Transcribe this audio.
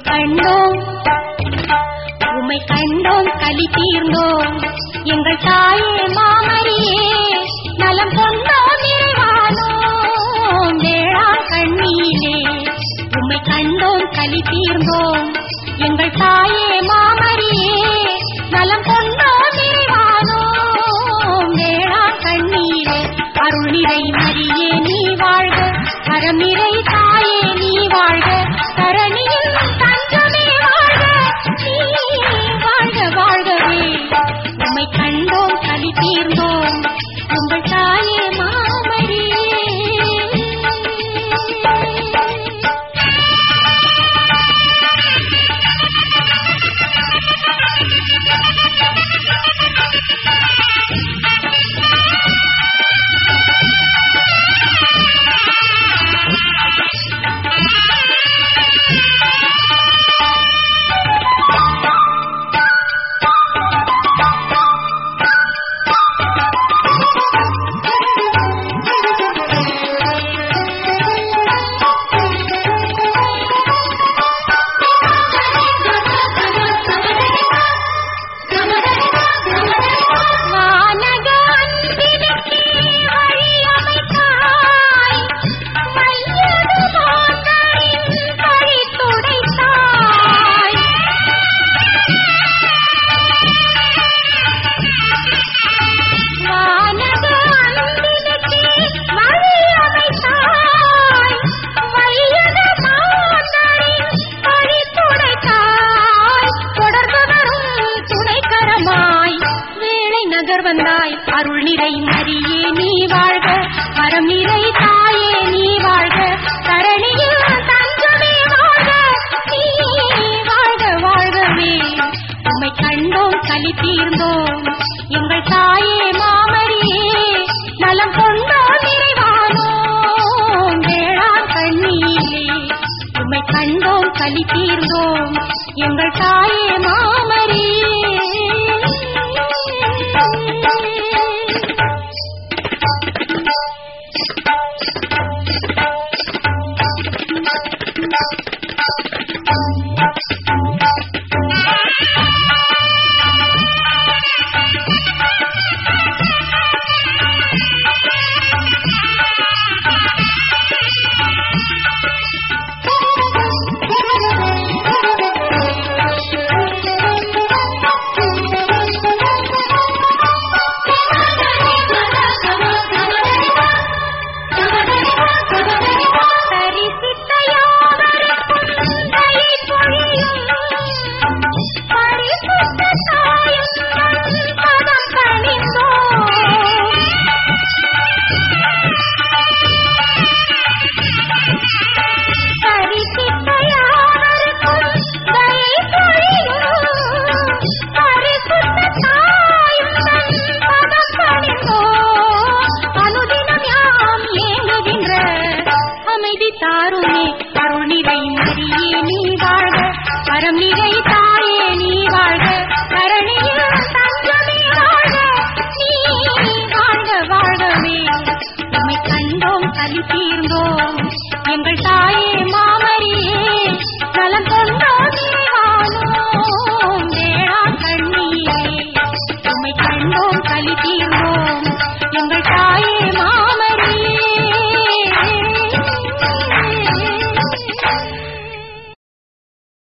கண்டோம் உமை கண்டோம் களி தீர்ந்தோம் எங்கள் தாயே மாமரியே நலம் கொண்டோம் நிறைவானோம் வேளா கண்ணீரே உமை கண்டோம் களி தீர்ந்தோம் எங்கள் தாயே மாமரியே நலம் கொண்டோம் நிறைவானோம் வேளா கண்ணீரே அருள் நிறை மரியே நீ வாழ்க அறம் நிறை தாயே நீ வாழ்க தரணியில் தஞ்சமே வாழ்க நீ வாழ்க வாழ்கவே உம்மை கண்டோம் களி தீர்ந்தோம் உங்கள் தாயே மாமரியே வானக அன்பினுக்கே வழி அமைத்தாய் மையது மாந்தரின் கழி துடைத்தாய் வானக அன்பினுக்கே வழி அமைத்தாய் மையது மாந்தரின் கழி துடைத்தாய் தொடர்ந்து வரும் துணைக்கரமாய் வேளை நகர் வந்தாய் அருள் நிறை மரியே நீ வாழ்க அறம் நிறை தாயே நீ வாழ்க தரணியில் தஞ்சமே வாழ்க நீ வாழ்க வாழ்கவே உம்மை கண்டோம் களி தீர்ந்தோம் எங்கள் தாயே மாமரியே நலம் கொண்டோம் நிறைவானோம் வேளாண் கண்ணீரே உம்மை கண்டோம் களி தீர்ந்தோம் எங்கள் தாயே மாமரியே